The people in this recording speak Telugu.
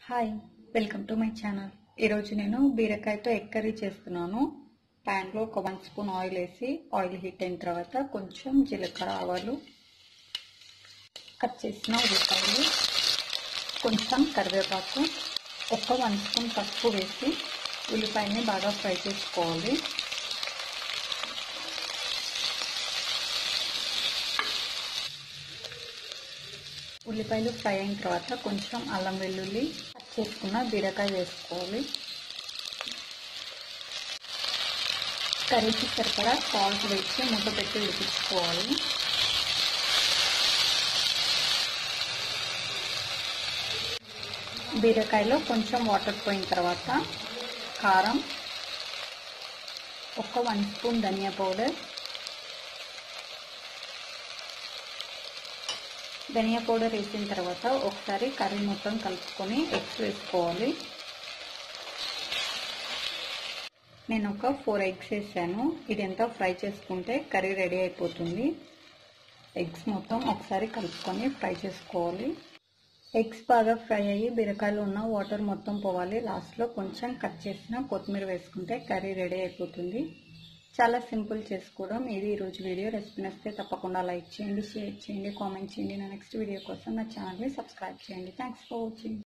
hi welcome to my channel ఈరోజు నేను బీరకాయతో ఎగ్ కర్రీ చేస్తున్నాను ప్యాన్లో ఒక వన్ స్పూన్ ఆయిల్ వేసి ఆయిల్ హీట్ అయిన తర్వాత కొంచెం జీలకర్ర ఆవాలు కట్ చేసిన ఉల్లిపాయలు కొంచెం కరివేపాకు ఒక వన్ స్పూన్ పసుపు వేసి ఉల్లిపాయని బాగా ఫ్రై చేసుకోవాలి ఉల్లిపాయలు ఫ్రై అయిన తర్వాత కొంచెం అల్లం వెల్లుల్లి కట్ చేసుకున్న బీరకాయ వేసుకోవాలి కర్రీకి సరిపడా సాల్ట్ వేసి మూత పెట్టి ఉడికించుకోవాలి బీరకాయలో కొంచెం వాటర్ పోయిన తర్వాత కారం ఒక వన్ స్పూన్ ధనియా పౌడర్ ధనియా పౌడర్ వేసిన తర్వాత ఒకసారి కర్రీ మొత్తం కలుపుకొని ఎగ్స్ వేసుకోవాలి నేను ఒక ఫోర్ ఎగ్స్ వేసాను ఇదంతా ఫ్రై చేసుకుంటే కర్రీ రెడీ అయిపోతుంది ఎగ్స్ మొత్తం ఒకసారి కలుపుకొని ఫ్రై చేసుకోవాలి ఎగ్స్ బాగా ఫ్రై అయ్యి బీరకాయలు ఉన్న వాటర్ మొత్తం పోవాలి లాస్ట్లో కొంచెం కట్ చేసిన కొత్తిమీర వేసుకుంటే కర్రీ రెడీ అయిపోతుంది చాలా సింపుల్ చేసుకోవడం ఇది ఈరోజు వీడియో రెసిపీ నచ్చితే తప్పకుండా లైక్ చేయండి షేర్ చేయండి కామెంట్ చేయండి నా నెక్స్ట్ వీడియో కోసం నా ఛానల్ని సబ్స్క్రైబ్ చేయండి థ్యాంక్స్ ఫర్ వాచింగ్